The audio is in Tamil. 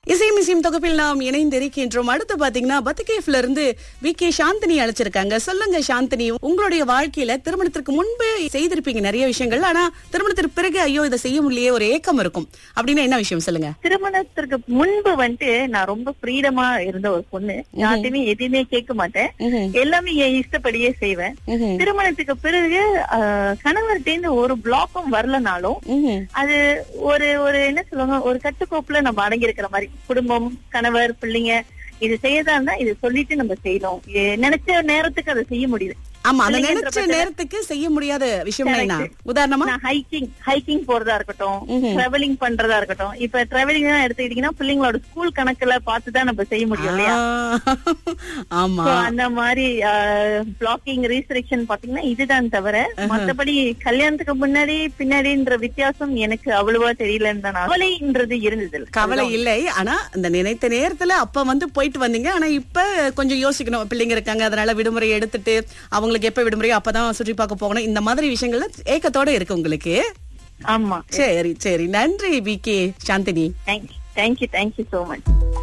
இசை மிசியம் தொகுப்பில் நாம் இணைந்திருக்கின்றோம் அடுத்து பாத்தீங்கன்னா பத்துகேஃப்ல இருந்து வி கே சாந்தினி அழைச்சிருக்காங்க சொல்லுங்க சாந்தினி உங்களுடைய வாழ்க்கையில திருமணத்திற்கு முன்பு செய்திருப்பீங்க நிறைய விஷயங்கள் ஆனா திருமணத்திற்கு பிறகு ஐயோ இதை செய்ய முடியலையே ஒரு ஏக்கம் இருக்கும் அப்படின்னு என்ன விஷயம் சொல்லுங்க திருமணத்திற்கு முன்பு வந்துட்டு நான் ரொம்ப ஃப்ரீடமா இருந்த ஒரு பொண்ணு யார்ட்டையுமே எதையுமே கேட்க மாட்டேன் ம்ஹும். எல்லாமே என் இஷ்டப்படியே செய்வேன் ம்ஹும். திருமணத்துக்கு பிறகு ஆஹ், கணவர்கிட்ட ஒரு பிளாக்கும் வரலனாலும் ம்ஹும். அது ஒரு ஒரு என்ன சொல்லுவாங்க ஒரு கட்டுக்கோப்புல நம்ம அடங்கி இருக்கிற மாதிரி குடும்பம் கணவர் பிள்ளைங்க இது செய்யதா இருந்தா இது சொல்லிட்டு நம்ம செய்யணும் இது நினைச்ச நேரத்துக்கு அதை செய்ய முடியுது ஆமா அந்த பிள்ளைங்கன்ற நினைச்ச பட்சத்துல- நேரத்துக்கு செய்ய முடியாத விஷயம் என்ன Correct. உதாரணமா நான் ஹைக்கிங் ஹைக்கிங் போறதா இருக்கட்டும் ம்ஹும். டிராவலிங் பண்றதா இருக்கட்டும் இப்ப டிராவலிங் தான் எடுத்துக்கிட்டீங்கன்னா பிள்ளைங்களோட ஸ்கூல் கணக்குல பார்த்துதான் நம்ம செய்ய முடியும் இல்லையா ஆ, ஆமா So, அந்த மாதிரி பிளாக்கிங் ரீஸ்ட்ரிக்ஷன் பாத்தீங்கன்னா இதுதான் தவிர மத்தபடி கல்யாணத்துக்கு முன்னாடி பின்னாடின்ற வித்தியாசம் எனக்கு அவ்வளவா தெரியலன்னு தான் நான் கவலைன்றது இருந்தது இல்ல. கவலை இல்லை ஆனா இந்த நினைத்த நேரத்துல அப்ப வந்து போயிட்டு வந்தீங்க ஆனா இப்ப கொஞ்சம் யோசிக்கணும் பிள்ளைங்க இருக்காங்க அதனால விடுமுறை எடுத்துட்டு அவங்களுக்கு எப்ப விடுமுறையோ அப்பதான் சுற்றி பார்க்க போகணும் இந்த மாதிரி விஷயங்கள்ல ஏக்கத்தோட இருக்கு உங்களுக்கு ஆமா சரி சரி நன்றி V K Chandini thank you thank you thank you so much